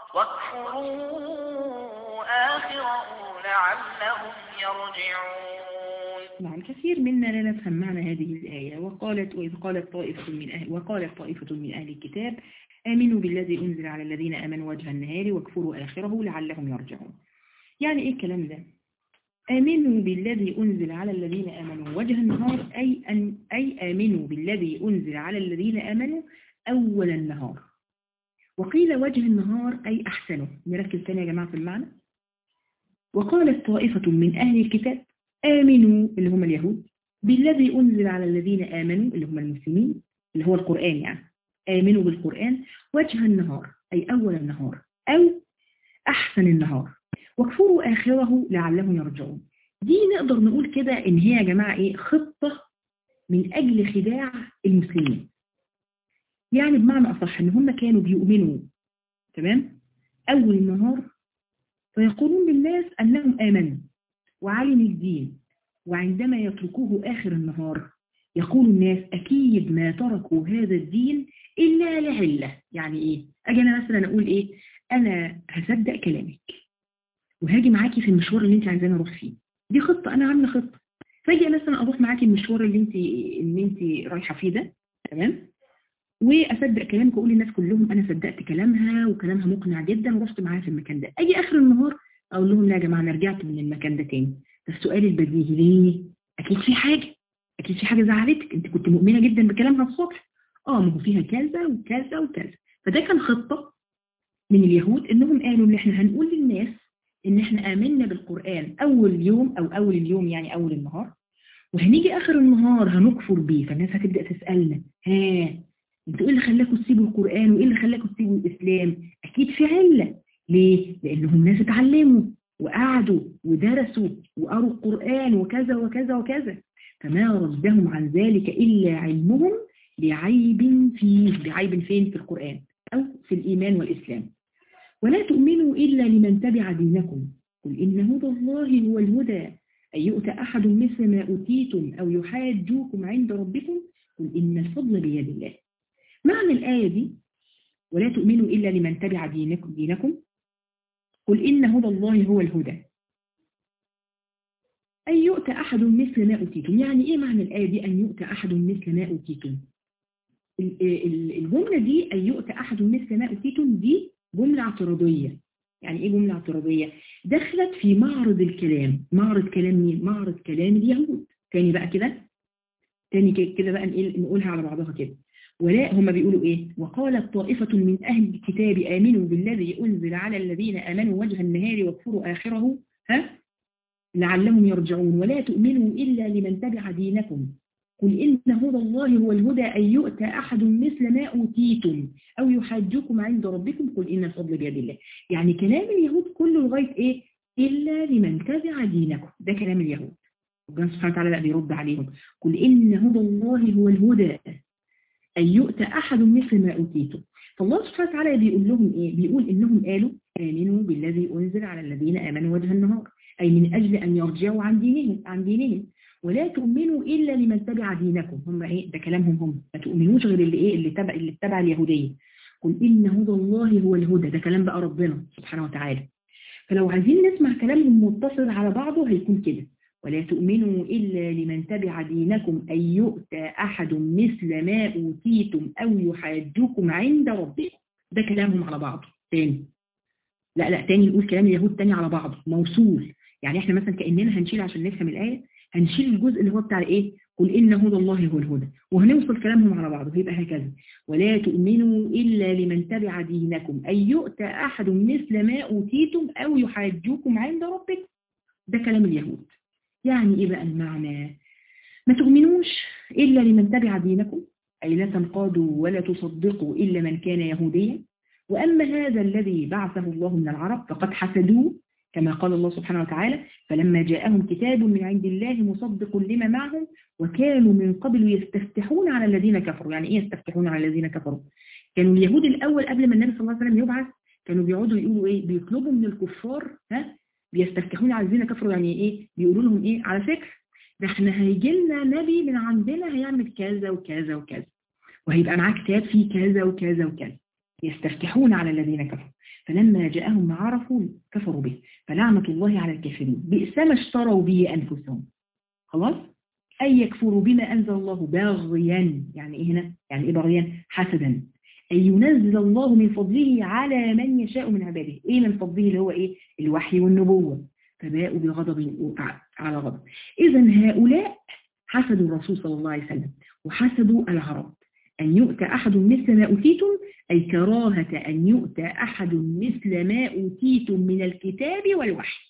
واكفروا آخره لعلهم يرجعون نعم كثير منا لا نفهم معنى هذه الآية وقالت وإذ قالت طائفة من أهل وقالت طائفة من أهل الكتاب آمنوا بالذي أنزل على الذين آمنوا وجه النهار واكفروا آخره لعلهم يرجعون يعني إيه الكلام ده آمنوا بالذي أنزل على الذين آمنوا وجه النهار أي, أن أي آمنوا بالذي أنزل على الذين آمنوا أول النهار وقيل وجه النهار أي أحسنه نركز تاني يا جماعة في المعنى وقالت طائفة من أهل الكتاب آمنوا اللي هم اليهود بالذي أنزل على الذين آمنوا اللي هم المسلمين اللي هو القرآن يعني آمنوا بالقرآن وجه النهار أي أول النهار أو أحسن النهار واكفروا آخره لعلهم يرجعون دي نقدر نقول كده إن هي يا جماعة إيه خطة من أجل خداع المسلمين يعني بمعنى أصح إن هم كانوا بيؤمنوا تمام أول النهار فيقولون للناس أنهم آمنوا وعلموا الدين وعندما يتركوه آخر النهار يقول الناس أكيد ما تركوا هذا الدين إلا لعلة يعني إيه؟ أجي أنا مثلا أقول إيه؟ أنا هصدق كلامك وهاجي معاكي في المشوار اللي أنت عايزاني أروح فيه دي خطة أنا عاملة خطة فاجي مثلا أروح معاكي المشوار اللي أنت اللي أنت رايحة فيه ده تمام؟ واصدق كلامك واقول للناس كلهم انا صدقت كلامها وكلامها مقنع جدا ورحت معاها في المكان ده اجي اخر النهار اقول لهم لا يا جماعه انا رجعت من المكان ده تاني ده السؤال البديهي ليه اكيد في حاجه اكيد في حاجه زعلتك انت كنت مؤمنه جدا بكلامها الصبح اه ما هو فيها كذا وكذا وكذا فده كان خطه من اليهود انهم قالوا ان احنا هنقول للناس ان احنا امنا بالقران اول يوم او اول اليوم يعني اول النهار وهنيجي اخر النهار هنكفر بيه فالناس هتبدا تسالنا ها انتوا ايه اللي خلاكم تسيبوا القرآن وايه اللي خلاكم تسيبوا الإسلام اكيد في علة ليه لانهم ناس اتعلموا وقعدوا ودرسوا وقروا القرآن وكذا وكذا وكذا فما ردهم عن ذلك إلا علمهم لعيب فيه لعيب فين في القرآن أو في الإيمان والإسلام ولا تؤمنوا إلا لمن تبع دينكم قل إن هدى الله هو الهدى أن يؤتى أحد مثل ما أوتيتم أو يحاجوكم عند ربكم قل إن الفضل بيد الله معنى الآية دي ولا تؤمنوا إلا لمن تبع دينكم, دينكم قل إن هدى الله هو الهدى أن يؤتى أحد مثل ما أوتيتم يعني إيه معنى الآية دي أن يؤتى أحد مثل ما أوتيتم الجملة دي أن يؤتى أحد مثل ما أوتيتم دي جملة اعتراضية يعني إيه جملة اعتراضية دخلت في معرض الكلام معرض كلام مين معرض كلام اليهود تاني بقى كده تاني كده بقى نقولها على بعضها كده ولا هم بيقولوا ايه وقالت طائفة من اهل الكتاب امنوا بالذي انزل على الذين امنوا وجه النهار واكفروا اخره ها لعلهم يرجعون ولا تؤمنوا الا لمن تبع دينكم قل إن هدى الله هو الهدى أن يؤتى أحد مثل ما أوتيتم أو يحاجكم عند ربكم قل إن الفضل بيد الله يعني كلام اليهود كله لغاية إيه إلا لمن تبع دينكم ده كلام اليهود ربنا سبحانه وتعالى بقى بيرد عليهم قل إن هدى الله هو الهدى أن يؤتى أحد مثل ما أوتيتم فالله سبحانه وتعالى بيقول لهم إيه بيقول إنهم قالوا آمنوا بالذي أنزل على الذين آمنوا وجه النهار أي من أجل أن يرجعوا عن دينهم عن دينهم ولا تؤمنوا إلا لمن تبع دينكم هم إيه ده كلامهم هم ما تؤمنوش غير اللي إيه اللي تبع اللي تبع اليهودية قل إن هدى الله هو الهدى ده كلام بقى ربنا سبحانه وتعالى فلو عايزين نسمع كلامهم متصل على بعضه هيكون كده ولا تؤمنوا إلا لمن تبع دينكم أن يؤتى أحد مثل ما أوتيتم أو يحاجوكم عند ربكم ده كلامهم على بعضه تاني لا لا تاني نقول كلام اليهود تاني على بعضه موصول يعني احنا مثلا كأننا هنشيل عشان نفهم الآية هنشيل الجزء اللي هو بتاع ايه قل إن هدى الله هو الهدى وهنوصل كلامهم على بعضه هيبقى هكذا ولا تؤمنوا إلا لمن تبع دينكم أن يؤتى أحد مثل ما أوتيتم أو يحاجوكم عند ربكم ده كلام اليهود يعني إيه بقى المعنى ما تؤمنوش إلا لمن تبع دينكم أي لا تنقادوا ولا تصدقوا إلا من كان يهوديا وأما هذا الذي بعثه الله من العرب فقد حسدوه كما قال الله سبحانه وتعالى فلما جاءهم كتاب من عند الله مصدق لما معهم وكانوا من قبل يستفتحون على الذين كفروا يعني إيه يستفتحون على الذين كفروا كانوا اليهود الأول قبل ما النبي صلى الله عليه وسلم يبعث كانوا بيقعدوا يقولوا إيه بيطلبوا من الكفار ها بيستفتحون على الذين كفروا يعني إيه بيقولوا لهم إيه على فكرة ده احنا هيجي لنا نبي من عندنا هيعمل كذا وكذا وكذا وهيبقى معاه كتاب فيه كذا وكذا وكذا يستفتحون على الذين كفروا فلما جاءهم ما عرفوا كفروا به فلعنة الله على الكافرين بئس ما اشتروا به أنفسهم خلاص أي يكفروا بما أنزل الله باغيا يعني إيه هنا يعني إيه باغيا حسدا أن ينزل الله من فضله على من يشاء من عباده إيه من فضله اللي هو إيه الوحي والنبوة فباءوا بغضب على غضب إذا هؤلاء حسدوا الرسول صلى الله عليه وسلم وحسدوا العرب أن يؤتى أحد مثل ما أوتيتم أي كراهة أن يؤتى أحد مثل ما أوتيتم من الكتاب والوحي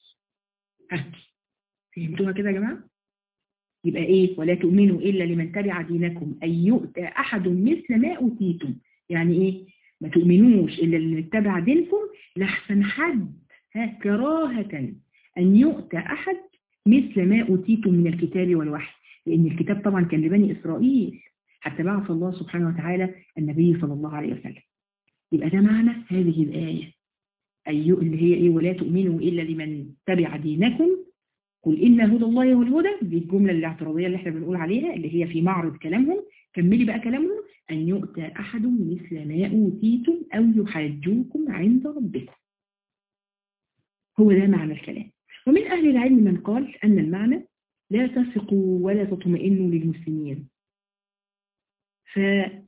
فهمتوها كده يا جماعة؟ يبقى إيه ولا تؤمنوا إلا لمن تبع دينكم أن يؤتى أحد مثل ما أوتيتم يعني إيه ما تؤمنوش إلا اللي اتبع دينكم لحسن حد ها كراهة أن يؤتى أحد مثل ما أوتيتم من الكتاب والوحي لأن الكتاب طبعا كان لبني إسرائيل حتى بعث الله سبحانه وتعالى النبي صلى الله عليه وسلم يبقى ده معنى هذه الآية أي اللي هي إيه ولا تؤمنوا إلا لمن تبع دينكم قل إن هدى الله هو الهدى دي الجملة الاعتراضية اللي احنا بنقول عليها اللي هي في معرض كلامهم كملي بقى كلامهم أن يؤتى أحد مثل ما أوتيتم أو يحاجوكم عند ربكم هو ده معنى الكلام ومن أهل العلم من قال أن المعنى لا تثقوا ولا تطمئنوا للمسلمين ف...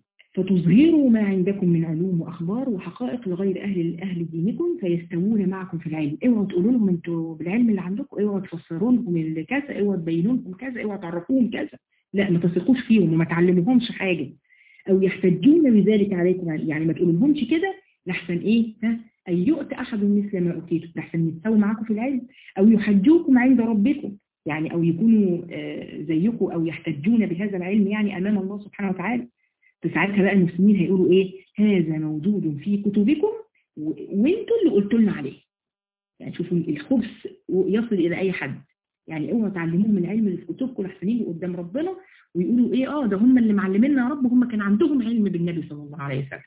فتظهروا ما عندكم من علوم وأخبار وحقائق لغير أهل أهل دينكم فيستوون معكم في العلم اوعوا تقولوا لهم انتوا بالعلم اللي عندكم اوعوا تفسروا لهم اللي كذا اوعوا تبينوا لهم كذا اوعوا تعرفوهم كذا لا ما تثقوش فيهم وما تعلموهمش حاجة أو يحتجون بذلك عليكم يعني ما تقولوا لهمش كده لحسن إيه ها أن يؤتى أحد مثل ما أوتيتم لحسن يتساووا معكم في العلم أو يحجوكم عند ربكم يعني أو يكونوا زيكم أو يحتجون بهذا العلم يعني أمام الله سبحانه وتعالى فساعتها بقى المسلمين هيقولوا إيه هذا موجود في كتبكم وانتوا اللي قلتوا لنا عليه يعني شوفوا الخبث يصل إلى أي حد يعني اوعوا تعلموهم من العلم اللي في كتبكم لحسن يجوا قدام ربنا ويقولوا ايه اه ده هم اللي معلميننا يا رب هم كان عندهم علم بالنبي صلى الله عليه وسلم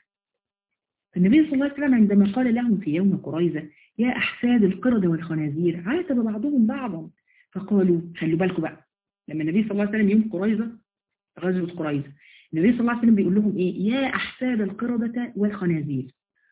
النبي صلى الله عليه وسلم عندما قال لهم في يوم قريظة يا أحفاد القردة والخنازير عاتب بعضهم بعضا فقالوا خلوا بالكم بقى لما النبي صلى الله عليه وسلم يوم قريظة غزوة قريظة النبي صلى الله عليه وسلم بيقول لهم ايه يا أحفاد القردة والخنازير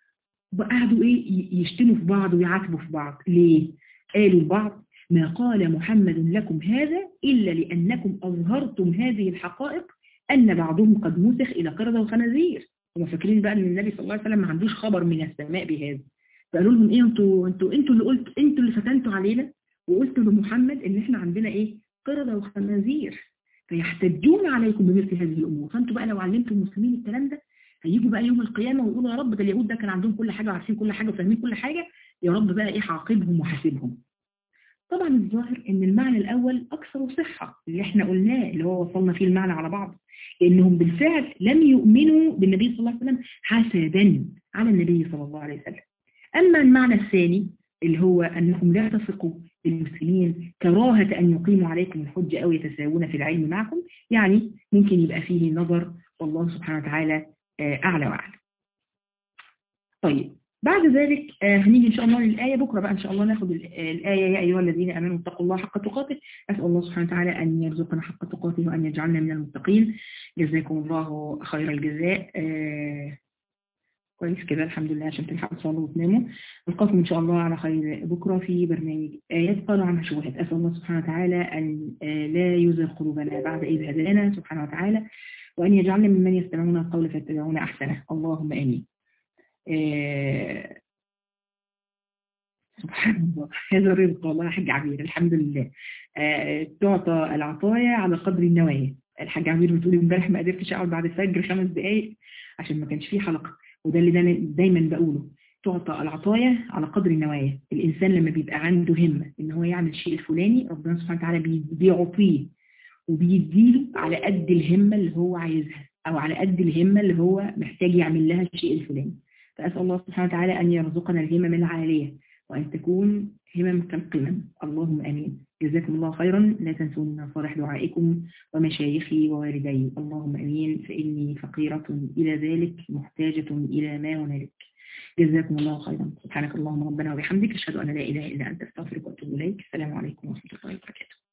وقعدوا ايه يشتموا في بعض ويعاتبوا في بعض ليه قالوا البعض ما قال محمد لكم هذا إلا لأنكم أظهرتم هذه الحقائق أن بعضهم قد مسخ إلى قردة وخنازير هم فاكرين بقى ان النبي صلى الله عليه وسلم ما عندوش خبر من السماء بهذا فقالوا لهم ايه انتوا انتوا انتوا اللي قلت انتوا اللي فتنتوا علينا وقلتوا لمحمد ان احنا عندنا ايه قردة وخنازير فيحتجون عليكم بمثل هذه الامور فانتوا بقى لو علمتوا المسلمين الكلام ده هيجوا بقى يوم القيامة ويقولوا يا رب ده اليهود ده كان عندهم كل حاجة وعارفين كل حاجة وفاهمين كل حاجة يا رب بقى ايه عاقبهم وحاسبهم طبعا الظاهر ان المعنى الاول اكثر صحة اللي احنا قلناه اللي هو وصلنا فيه المعنى على بعض لانهم بالفعل لم يؤمنوا بالنبي صلى الله عليه وسلم حسدا على النبي صلى الله عليه وسلم اما المعنى الثاني اللي هو انهم لا تثقوا بالمسلمين كراهة ان يقيموا عليكم الحجة او يتساوون في العلم معكم يعني ممكن يبقى فيه نظر والله سبحانه وتعالى اعلى واعلى طيب بعد ذلك هنيجي إن شاء الله للآية بكرة بقى إن شاء الله ناخد الآية يا أيها الذين أمنوا اتقوا الله حق تقاته أسأل الله سبحانه وتعالى أن يرزقنا حق تقاته وأن يجعلنا من المتقين جزاكم الله خير الجزاء كويس كده الحمد لله عشان تلحقوا تصلوا وتناموا نلقاكم إن شاء الله على خير بكرة في برنامج آيات قالوا عنها شبهات أسأل الله سبحانه وتعالى أن لا يزغ قلوبنا بعد إذ هدانا سبحانه وتعالى وأن يجعلنا ممن يستمعون القول فيتبعون أحسنه اللهم آمين آه سبحان الله هذا الرزق والله يا حاج عبير الحمد لله آه تعطى العطايا على قدر النوايا الحاج عبير بتقول امبارح ما قدرتش اقعد بعد الفجر خمس دقائق عشان ما كانش فيه حلقه وده اللي انا دايما بقوله تعطى العطايا على قدر النوايا الانسان لما بيبقى عنده همه ان هو يعمل الشيء الفلاني ربنا سبحانه وتعالى بيعطيه وبيديله على قد الهمه اللي هو عايزها او على قد الهمه اللي هو محتاج يعمل لها الشيء الفلاني فأسأل الله سبحانه وتعالى أن يرزقنا الهمم العالية وأن تكون همم كالقمم اللهم أمين جزاكم الله خيرا لا تنسوا من صالح دعائكم ومشايخي ووالدي اللهم أمين فإني فقيرة إلى ذلك محتاجة إلى ما هنالك جزاكم الله خيرا سبحانك اللهم ربنا وبحمدك أشهد أن لا إله إلا أنت أستغفرك وأتوب إليك السلام عليكم ورحمة الله وبركاته